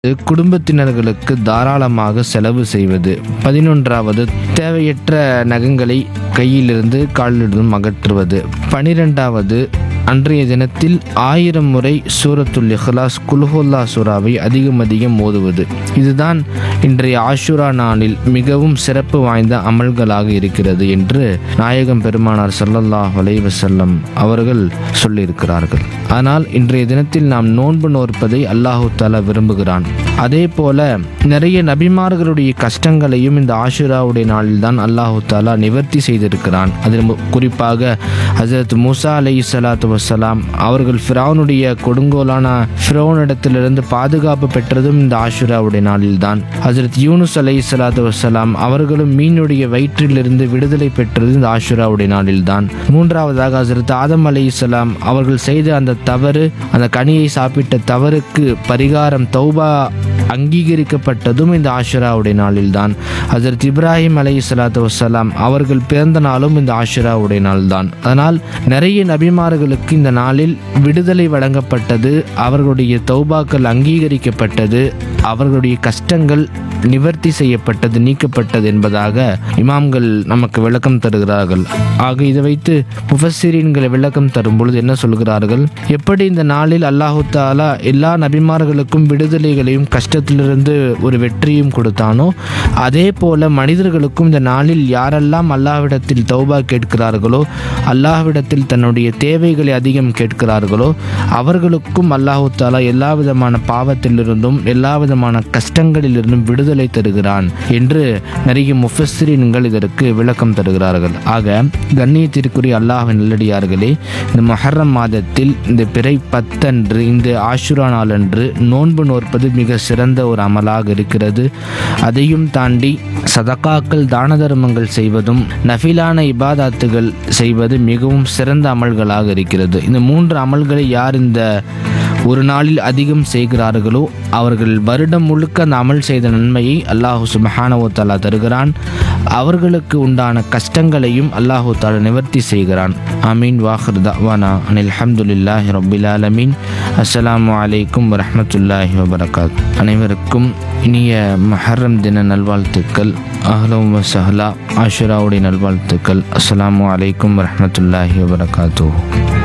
குடும்பத்தினர்களுக்கு தாராளமாக செலவு செய்வது பதினொன்றாவது தேவையற்ற நகங்களை கையிலிருந்து காலிலிருந்தும் அகற்றுவது பனிரெண்டாவது அன்றைய தினத்தில் ஆயிரம் முறை சூரத்துல் இஹ்லாஸ் குல்ஹுல்லா சூராவை அதிகம் அதிகம் ஓதுவது இதுதான் இன்றைய ஆஷுரா நாளில் மிகவும் சிறப்பு வாய்ந்த அமல்களாக இருக்கிறது என்று நாயகம் பெருமானார் ஸல்லல்லாஹு அலைஹி வஸல்லம் அவர்கள் சொல்லியிருக்கிறார்கள் ஆனால் இன்றைய தினத்தில் நாம் நோன்பு நோற்பதை அல்லாஹு தாலா விரும்புகிறான் அதே போல நிறைய நபிமார்களுடைய கஷ்டங்களையும் இந்த ஆஷுராவுடைய நாளில் தான் அல்லாஹு தாலா நிவர்த்தி செய்திருக்கிறான் அதில் மு- குறிப்பாக ஹசரத் மூசா அலை சலாத்து வசலாம் அவர்கள் ஃபிரௌனுடைய கொடுங்கோலான ஃபிரௌனிடத்திலிருந்து பாதுகாப்பு பெற்றதும் இந்த ஆஷுராவுடைய நாளில் தான் ஹசரத் யூனுஸ் அலை சலாத்து வசலாம் அவர்களும் மீனுடைய வயிற்றிலிருந்து விடுதலை பெற்றது இந்த ஆஷுராவுடைய நாளில் தான் மூன்றாவதாக ஹசரத் ஆதம் அலை அவர்கள் செய்த அந்த தவறு அந்த கனியை சாப்பிட்ட தவறுக்கு பரிகாரம் தௌபா அங்கீகரிக்கப்பட்டதும் இந்த ஆஷுராவுடைய நாளில் தான் ஹசரத் இப்ராஹிம் அலை சலாத்து வசலாம் அவர்கள் பிறந்த நாளும் இந்த ஆஷுராவுடைய நாள் தான் அதனால் நிறைய நபிமார்களுக்கு இந்த நாளில் விடுதலை வழங்கப்பட்டது அவர்களுடைய தௌபாக்கள் அங்கீகரிக்கப்பட்டது அவர்களுடைய கஷ்டங்கள் நிவர்த்தி செய்யப்பட்டது நீக்கப்பட்டது என்பதாக இமாம்கள் நமக்கு விளக்கம் தருகிறார்கள் ஆக இதை வைத்து முஃபஸ்ஸிரீன்களை விளக்கம் தரும் பொழுது என்ன சொல்கிறார்கள் எப்படி இந்த நாளில் அல்லாஹு தாலா எல்லா நபிமார்களுக்கும் விடுதலைகளையும் கஷ்டத்திலிருந்து ஒரு வெற்றியும் கொடுத்தானோ அதே போல மனிதர்களுக்கும் இந்த நாளில் யாரெல்லாம் அல்லாஹ்விடத்தில் தௌபா கேட்கிறார்களோ அல்லாஹ்விடத்தில் தன்னுடைய தேவைகளை அதிகம் கேட்கிறார்களோ அவர்களுக்கும் அல்லாஹு தாலா எல்லா விதமான பாவத்திலிருந்தும் எல்லா விதமான கஷ்டங்களிலிருந்தும் விடுதலை தருகிறான் என்று நிறைய முஃபஸ்ஸிரீன்கள் இதற்கு விளக்கம் தருகிறார்கள் ஆக கண்ணியத்திற்குரிய அல்லாஹ் நல்லடியார்களே இந்த மொஹர்ரம் மாதத்தில் இந்த பிறை பத்தன்று இந்த ஆஷுரா நாளன்று நோன்பு நோற்பது மிக சிறந்த ஒரு அமலாக இருக்கிறது அதையும் தாண்டி சதகாக்கள் தான தர்மங்கள் செய்வதும் நஃபிலான இபாதாத்துகள் செய்வது மிகவும் சிறந்த அமல்களாக இருக்கிறது இந்த மூன்று அமல்களை யார் இந்த ஒரு நாளில் அதிகம் செய்கிறார்களோ அவர்கள் வருடம் முழுக்க அந்த அமல் செய்த நன்மையை அல்லாஹு சுபஹானஹு தஆலா தருகிறான் அவர்களுக்கு உண்டான கஷ்டங்களையும் அல்லாஹு தாலா நிவர்த்தி செய்கிறான் ஆமீன் வாஹர் தவானா அனில் அல்ஹம்துலில்லாஹி ரப்பில் ஆலமீன் அஸ்ஸலாமு அலைக்கும் வரஹ்மத்துல்லாஹி வபரகாத் அனைவருக்கும் இனிய மஹர்ரம் தின நல்வாழ்த்துக்கள் அஹ்லம் வசஹலா ஆஷுராவுடைய நல்வாழ்த்துக்கள் அஸ்ஸலாமு அலைக்கும் வரஹ்மத்துல்லாஹி வபரகாத்துஹு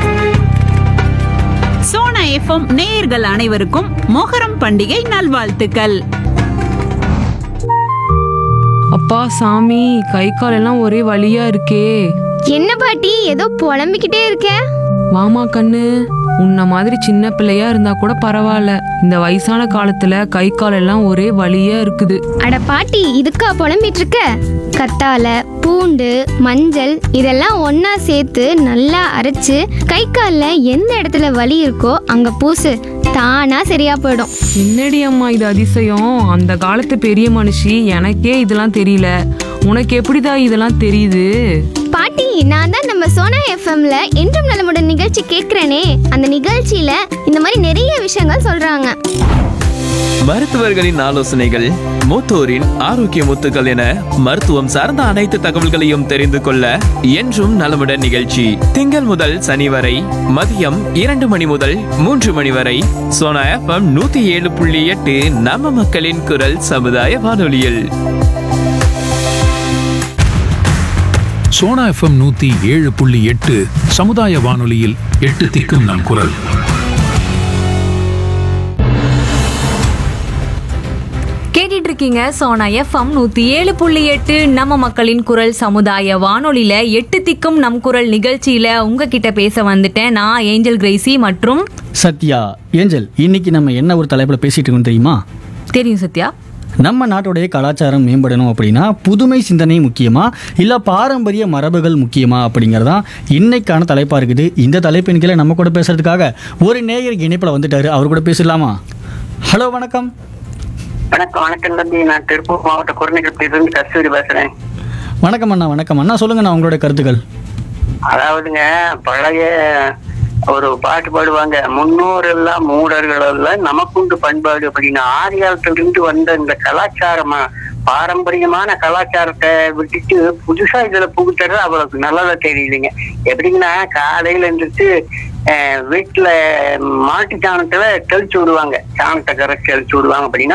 சோனா எஃப்எம் நேயர்கள் அனைவருக்கும் மொஹரம் பண்டிகை நல்வாழ்த்துக்கள் அப்பா சாமி கை காலெல்லாம் ஒரே வலியா இருக்கே என்ன பாட்டி ஏதோ புலம்பிக்கிட்டே இருக்க வாமா கண்ணு உன்ன மாதிரி சின்ன பிள்ளையா இருந்தா கூட பரவாயில்ல இந்த வயசான காலத்துல கை காலெல்லாம் ஒரே வலியா இருக்குது அட பாட்டி இதுக்கா புலம்பிட்டு இருக்க கத்தால பூண்டு மஞ்சள் இதெல்லாம் ஒண்ணா சேர்த்து நல்லா அரைச்சு கை காலில் எந்த இடத்துல வலி இருக்கோ அங்க பூசு தானா சரியா போயிடும் என்னடி அம்மா இது அதிசயம் அந்த காலத்து பெரிய மனுஷி எனக்கே இதெல்லாம் தெரியல உனக்கு எப்படிதா இதெல்லாம் தெரியுது பாட்டி நான் தான் நம்ம சோனா எஃப்எம்ல என்றும் நலமுடன் நிகழ்ச்சி கேட்கிறேனே அந்த நிகழ்ச்சியில இந்த மாதிரி நிறைய விஷயங்கள் சொல்றாங்க மருத்துவர்களின் ஆலோசனைகள் மூத்தோரின் ஆரோக்கிய முத்துக்கள் என மருத்துவம் சார்ந்த அனைத்து தகவல்களையும் தெரிந்து கொள்ள என்றும் நலமுடன் நிகழ்ச்சி திங்கள் முதல் சனி வரை மதியம் இரண்டு மணி முதல் மூன்று மணி வரை சோனா எஃப்எம் நூத்தி ஏழு புள்ளி எட்டு நம்ம மக்களின் குரல் சமுதாய வானொலியில் சோனா எஃப்எம் நூத்தி ஏழு புள்ளி எட்டு சமுதாய வானொலியில் எட்டு திக்கும் நம் குரல் கேட்டுட்டு இருக்கீங்க சோனா எஃப்எம் நூத்தி ஏழு புள்ளி எட்டு நம்ம மக்களின் குரல் சமுதாய வானொலியில எட்டு திக்கும் நம் குரல் நிகழ்ச்சியில உங்ககிட்ட பேச வந்துட்டேன் நான் ஏஞ்சல் கிரேசி மற்றும் சத்யா ஏஞ்சல் இன்னைக்கு நம்ம என்ன ஒரு தலைப்பில் பேசிட்டு இருக்கோம் தெரியுமா தெரியும் சத்யா நம்ம நாட்டுடைய கலாச்சாரம் மேம்படணும் அப்படின்னா புதுமை சிந்தனை முக்கியமா இல்லை பாரம்பரிய மரபுகள் முக்கியமா அப்படிங்கிறதான் இன்னைக்கான தலைப்பாக இருக்குது இந்த தலைப்பின் கீழே நம்ம கூட பேசுறதுக்காக ஒரு நேயர் இணைப்பில் வந்துட்டாரு அவர் கூட பேசலாமா ஹலோ வணக்கம் வணக்கம் வணக்கம் தம்பி நான் திருப்பூர் மாவட்ட குறைநிகழ்ச்சியிலிருந்து கஸ்தூரி பேசுறேன் வணக்கம் அண்ணா வணக்கம் அண்ணா சொல்லுங்க நான் உங்களோட கருத்துக்கள் அதாவதுங்க பழைய ஒரு பாட்டு பாடுவாங்க முன்னோர் எல்லாம் மூடர்கள் எல்லாம் நமக்குண்டு பண்பாடு அப்படின்னு ஆதி காலத்திலிருந்து வந்த இந்த கலாச்சாரமா பாரம்பரியமான கலாச்சாரத்தை விட்டுட்டு புதுசா இதுல புகுத்துறது அவ்வளவு நல்லதா தெரியலைங்க எப்படிங்கன்னா காலையில இருந்துட்டு அஹ், வீட்டுல மாட்டு சாணத்துல தெளிச்சு விடுவாங்க சாணத்தை கரைச்சி தெளிச்சு விடுவாங்க அப்படின்னா